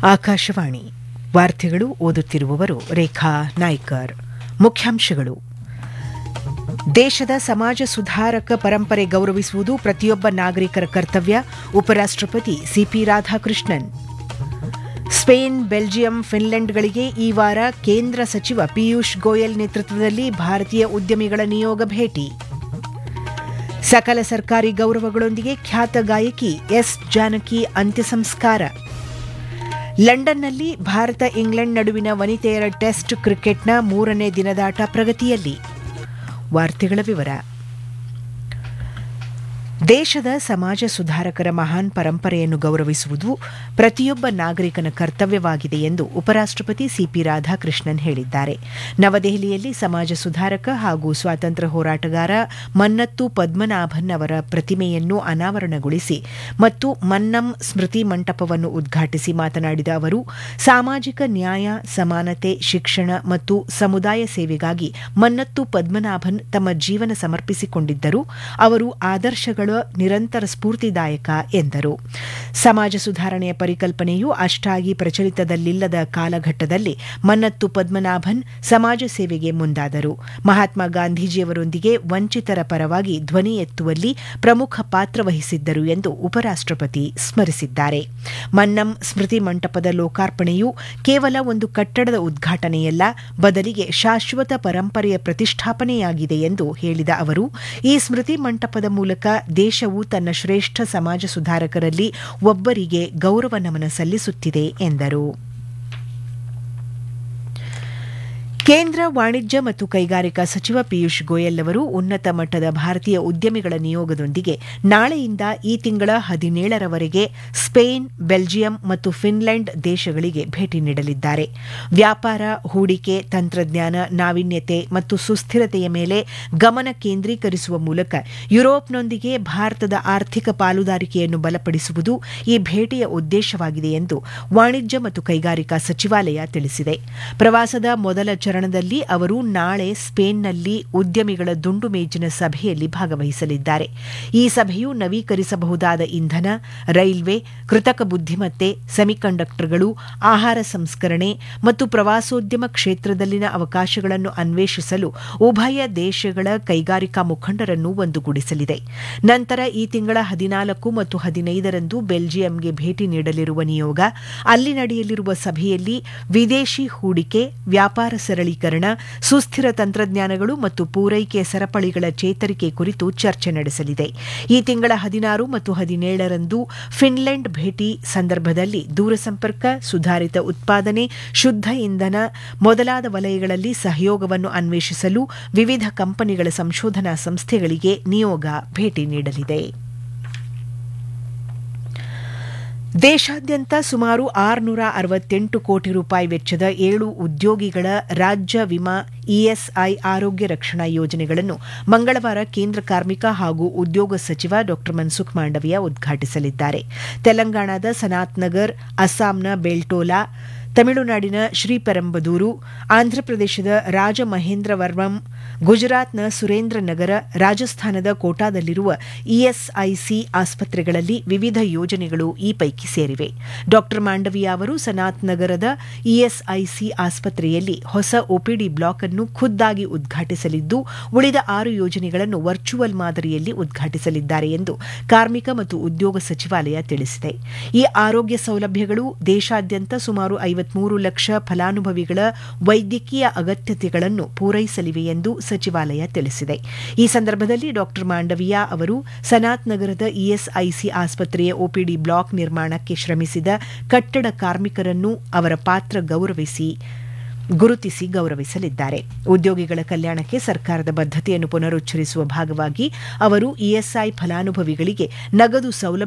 ಆಕಾಶವಾಣಿ ವಾರ್ತೆಗಳು ಓದುತ್ತಿರುವವರು ರೇಖಾ ನಾಯ್ಕರ್ ಮುಖ್ಯಾಂಶಗಳು ದೇಶದ ಸಮಾಜ ಸುಧಾರಕ ಪರಂಪರೆ ಗೌರವಿಸುವುದು ಪ್ರತಿಯೊಬ್ಬ ನಾಗರಿಕರ ಕರ್ತವ್ಯ ಉಪರಾಷ್ಟಪತಿ ಸಿಪಿ ರಾಧಾಕೃಷ್ಣನ್ ಸ್ಪೇನ್ ಬೆಲ್ಜಿಯಂ ಫಿನ್ಲೆಂಡ್ಗಳಿಗೆ ಈ ವಾರ ಕೇಂದ್ರ ಸಚಿವ ಪಿಯೂಷ್ ಗೋಯಲ್ ನೇತೃತ್ವದಲ್ಲಿ ಭಾರತೀಯ ಉದ್ಯಮಿಗಳ ನಿಯೋಗ ಭೇಟಿ ಸಕಲ ಸರ್ಕಾರಿ ಗೌರವಗಳೊಂದಿಗೆ ಖ್ಯಾತ ಗಾಯಕಿ ಎಸ್ ಜಾನಕಿ ಅಂತ್ಯ ಸಂಸ್ಕಾರ ಲಂಡನ್ನಲ್ಲಿ ಭಾರತ ಇಂಗ್ಲೆಂಡ್ ನಡುವಿನ ವನಿತೆಯರ ಟೆಸ್ಟ್ ಕ್ರಿಕೆಟ್ನ ಮೂರನೇ ದಿನದಾಟ ಪ್ರಗತಿಯಲ್ಲಿ ವಾರ್ತೆಗಳ ವಿವರ ದೇಶದ ಸಮಾಜ ಸುಧಾರಕರ ಮಹಾನ್ ಪರಂಪರೆಯನ್ನು ಗೌರವಿಸುವುದು ಪ್ರತಿಯೊಬ್ಬ ನಾಗರಿಕನ ಕರ್ತವ್ಯವಾಗಿದೆ ಎಂದು ಉಪರಾಷ್ಟಪತಿ ಸಿಪಿ ರಾಧಾಕೃಷ್ಣನ್ ಹೇಳಿದ್ದಾರೆ ನವದೆಹಲಿಯಲ್ಲಿ ಸಮಾಜ ಸುಧಾರಕ ಹಾಗೂ ಸ್ವಾತಂತ್ರ್ಯ ಹೋರಾಟಗಾರ ಮನ್ನತ್ತು ಪದ್ಮನಾಭನ್ ಅವರ ಪ್ರತಿಮೆಯನ್ನು ಅನಾವರಣಗೊಳಿಸಿ ಮತ್ತು ಮನ್ನಂ ಸ್ಮೃತಿ ಮಂಟಪವನ್ನು ಉದ್ಘಾಟಿಸಿ ಮಾತನಾಡಿದ ಅವರು ಸಾಮಾಜಿಕ ನ್ಯಾಯ ಸಮಾನತೆ ಶಿಕ್ಷಣ ಮತ್ತು ಸಮುದಾಯ ಸೇವೆಗಾಗಿ ಮನ್ನತ್ತು ಪದ್ಮನಾಭನ್ ತಮ್ಮ ಜೀವನ ಸಮರ್ಪಿಸಿಕೊಂಡಿದ್ದರು ಅವರು ಆದರ್ಶಗಳ ನಿರಂತರ ಸ್ಫೂರ್ತಿದಾಯಕ ಎಂದರು ಸಮಾಜ ಸುಧಾರಣೆಯ ಪರಿಕಲ್ಪನೆಯು ಅಷ್ಟಾಗಿ ಪ್ರಚಲಿತದಲ್ಲಿಲ್ಲದ ಕಾಲಘಟ್ಟದಲ್ಲಿ ಮನ್ನತ್ತು ಪದ್ಮನಾಭನ್ ಸಮಾಜ ಸೇವೆಗೆ ಮುಂದಾದರು ಮಹಾತ್ಮ ಗಾಂಧೀಜಿಯವರೊಂದಿಗೆ ವಂಚಿತರ ಪರವಾಗಿ ಧ್ವನಿ ಎತ್ತುವಲ್ಲಿ ಪ್ರಮುಖ ಪಾತ್ರ ವಹಿಸಿದ್ದರು ಎಂದು ಉಪರಾಷ್ಟಪತಿ ಸ್ಮರಿಸಿದ್ದಾರೆ ಮನ್ನಂ ಸ್ಮೃತಿ ಮಂಟಪದ ಲೋಕಾರ್ಪಣೆಯು ಕೇವಲ ಒಂದು ಕಟ್ಟಡದ ಉದ್ಘಾಟನೆಯಲ್ಲ ಬದಲಿಗೆ ಶಾಶ್ವತ ಪರಂಪರೆಯ ಪ್ರತಿಷ್ಠಾಪನೆಯಾಗಿದೆ ಎಂದು ಹೇಳಿದ ಅವರು ಈ ಸ್ಮೃತಿ ಮಂಟಪದ ಮೂಲಕ ದೇಶವು ತನ್ನ ಶ್ರೇಷ್ಠ ಸಮಾಜ ಸುಧಾರಕರಲ್ಲಿ ಒಬ್ಬರಿಗೆ ಗೌರವ ನಮನ ಸಲ್ಲಿಸುತ್ತಿದೆ ಎಂದರು ಕೇಂದ್ರ ವಾಣಿಜ್ಯ ಮತ್ತು ಕೈಗಾರಿಕಾ ಸಚಿವ ಪಿಯೂಷ್ ಗೋಯಲ್ ಅವರು ಉನ್ನತ ಮಟ್ಟದ ಭಾರತೀಯ ಉದ್ಯಮಿಗಳ ನಿಯೋಗದೊಂದಿಗೆ ನಾಳೆಯಿಂದ ಈ ತಿಂಗಳ ಹದಿನೇಳರವರೆಗೆ ಸ್ಪೇನ್ ಬೆಲ್ಜಿಯಂ ಮತ್ತು ಫಿನ್ಲೆಂಡ್ ದೇಶಗಳಿಗೆ ಭೇಟಿ ನೀಡಲಿದ್ದಾರೆ ವ್ಯಾಪಾರ ಹೂಡಿಕೆ ತಂತ್ರಜ್ಞಾನ ನಾವೀನ್ಯತೆ ಮತ್ತು ಸುಸ್ಥಿರತೆಯ ಮೇಲೆ ಗಮನ ಕೇಂದ್ರೀಕರಿಸುವ ಮೂಲಕ ಯುರೋಪ್ನೊಂದಿಗೆ ಭಾರತದ ಆರ್ಥಿಕ ಪಾಲುದಾರಿಕೆಯನ್ನು ಬಲಪಡಿಸುವುದು ಈ ಭೇಟಿಯ ಉದ್ದೇಶವಾಗಿದೆ ಎಂದು ವಾಣಿಜ್ಯ ಮತ್ತು ಕೈಗಾರಿಕಾ ಸಚಿವಾಲಯ ತಿಳಿಸಿದೆ ಪ್ರವಾಸದ ಮೊದಲ ಚರಣದಲ್ಲಿ ಅವರು ನಾಳೆ ಸ್ಪೇನ್ನಲ್ಲಿ ಉದ್ಯಮಿಗಳ ದುಂಡು ಮೇಜಿನ ಸಭೆಯಲ್ಲಿ ಭಾಗವಹಿಸಲಿದ್ದಾರೆ ಈ ಸಭೆಯು ನವೀಕರಿಸಬಹುದಾದ ಇಂಧನ ರೈಲ್ವೆ ಕೃತಕ ಬುದ್ದಿಮತ್ತೆ ಸೆಮಿಕಂಡಕ್ಟರ್ಗಳು ಆಹಾರ ಸಂಸ್ಕರಣೆ ಮತ್ತು ಪ್ರವಾಸೋದ್ಯಮ ಕ್ಷೇತ್ರದಲ್ಲಿನ ಅವಕಾಶಗಳನ್ನು ಅನ್ವೇಷಿಸಲು ಉಭಯ ದೇಶಗಳ ಕೈಗಾರಿಕಾ ಮುಖಂಡರನ್ನು ಒಂದುಗೂಡಿಸಲಿದೆ ನಂತರ ಈ ತಿಂಗಳ ಹದಿನಾಲ್ಕು ಮತ್ತು ಹದಿನೈದರಂದು ಬೆಲ್ಜಿಯಂಗೆ ಭೇಟಿ ನೀಡಲಿರುವ ನಿಯೋಗ ಅಲ್ಲಿ ನಡೆಯಲಿರುವ ಸಭೆಯಲ್ಲಿ ವಿದೇಶಿ ಹೂಡಿಕೆ ವ್ಯಾಪಾರ ಸರಳೀಕರಣ ಸುಸ್ಥಿರ ತಂತ್ರಜ್ಞಾನಗಳು ಮತ್ತು ಪೂರೈಕೆ ಸರಪಳಿಗಳ ಚೇತರಿಕೆ ಕುರಿತು ಚರ್ಚೆ ನಡೆಸಲಿದೆ ಈ ತಿಂಗಳ ಹದಿನಾರು ಮತ್ತು ಹದಿನೇಳರಂದು ಫಿನ್ಲೆಂಡ್ ಭೇಟಿ ಸಂದರ್ಭದಲ್ಲಿ ದೂರಸಂಪರ್ಕ ಸುಧಾರಿತ ಉತ್ಪಾದನೆ ಶುದ್ಧ ಇಂಧನ ಮೊದಲಾದ ವಲಯಗಳಲ್ಲಿ ಸಹಯೋಗವನ್ನು ಅನ್ವೇಷಿಸಲು ವಿವಿಧ ಕಂಪನಿಗಳ ಸಂಶೋಧನಾ ಸಂಸ್ಥೆಗಳಿಗೆ ನಿಯೋಗ ಭೇಟಿ ನೀಡಲಿದೆ ದೇಶಾದ್ಯಂತ ಸುಮಾರು ಆರುನೂರ ಅರವತ್ತೆಂಟು ಕೋಟಿ ರೂಪಾಯಿ ವೆಚ್ಚದ ಏಳು ಉದ್ಯೋಗಿಗಳ ರಾಜ್ಯ ವಿಮಾ ಇಎಸ್ಐ ಆರೋಗ್ಯ ರಕ್ಷಣಾ ಯೋಜನೆಗಳನ್ನು ಮಂಗಳವಾರ ಕೇಂದ್ರ ಕಾರ್ಮಿಕ ಹಾಗೂ ಉದ್ಯೋಗ ಸಚಿವ ಡಾ ಮನ್ಸುಖ್ ಮಾಂಡವಿಯಾ ಉದ್ಘಾಟಿಸಲಿದ್ದಾರೆ ತೆಲಂಗಾಣದ ಸನಾತ್ನಗರ್ ಅಸ್ಸಾಂನ ಬೆಲ್ಟೋಲಾ ತಮಿಳುನಾಡಿನ ಶ್ರೀಪೆರಂಬದೂರು ಆಂಧ್ರಪ್ರದೇಶದ ರಾಜಮಹೇಂದ್ರವರ್ಮಂ ಗುಜರಾತ್ನ ಸುರೇಂದ್ರನಗರ ರಾಜಸ್ಥಾನದ ಕೋಟಾದಲ್ಲಿರುವ ಇಎಸ್ಐಸಿ ಆಸ್ಪತ್ರೆಗಳಲ್ಲಿ ವಿವಿಧ ಯೋಜನೆಗಳು ಈ ಪೈಕಿ ಸೇರಿವೆ ಡಾ ಮಾಂಡವಿಯಾ ಅವರು ಸನಾತ್ ನಗರದ ಇಎಸ್ಐಸಿ ಆಸ್ಪತ್ರೆಯಲ್ಲಿ ಹೊಸ ಒಪಿಡಿ ಬ್ಲಾಕ್ ಅನ್ನು ಖುದ್ದಾಗಿ ಉದ್ಘಾಟಿಸಲಿದ್ದು ಉಳಿದ ಆರು ಯೋಜನೆಗಳನ್ನು ವರ್ಚುವಲ್ ಮಾದರಿಯಲ್ಲಿ ಉದ್ಘಾಟಿಸಲಿದ್ದಾರೆ ಎಂದು ಕಾರ್ಮಿಕ ಮತ್ತು ಉದ್ಯೋಗ ಸಚಿವಾಲಯ ತಿಳಿಸಿದೆ ಈ ಆರೋಗ್ಯ ಸೌಲಭ್ಯಗಳು ದೇಶಾದ್ಯಂತ ಸುಮಾರು ಐವತ್ಮೂರು ಲಕ್ಷ ಫಲಾನುಭವಿಗಳ ವೈದ್ಯಕೀಯ ಅಗತ್ಯತೆಗಳನ್ನು ಪೂರೈಸಲಿವೆ ಎಂದು ಸಚಿವಾಲಯ ತಿಳಿಸಿದೆ ಈ ಸಂದರ್ಭದಲ್ಲಿ ಡಾ ಮಾಂಡವಿಯಾ ಅವರು ಸನಾತ್ ನಗರದ ಇಎಸ್ಐಸಿ ಆಸ್ಪತ್ರೆಯ ಒಪಿಡಿ ಬ್ಲಾಕ್ ನಿರ್ಮಾಣಕ್ಕೆ ಶ್ರಮಿಸಿದ ಕಟ್ಟಡ ಕಾರ್ಮಿಕರನ್ನು ಅವರ ಪಾತ್ರ ಗೌರವಿಸಿ ಗುರುತಿಸಿ ಗೌರವಿಸಲಿದ್ದಾರೆ ಉದ್ಯೋಗಿಗಳ ಕಲ್ಯಾಣಕ್ಕೆ ಸರ್ಕಾರದ ಬದ್ಧತೆಯನ್ನು ಪುನರುಚ್ಚರಿಸುವ ಭಾಗವಾಗಿ ಅವರು ಇಎಸ್ಐ ಫಲಾನುಭವಿಗಳಿಗೆ ನಗದು ಸೌಲಭ್ಯ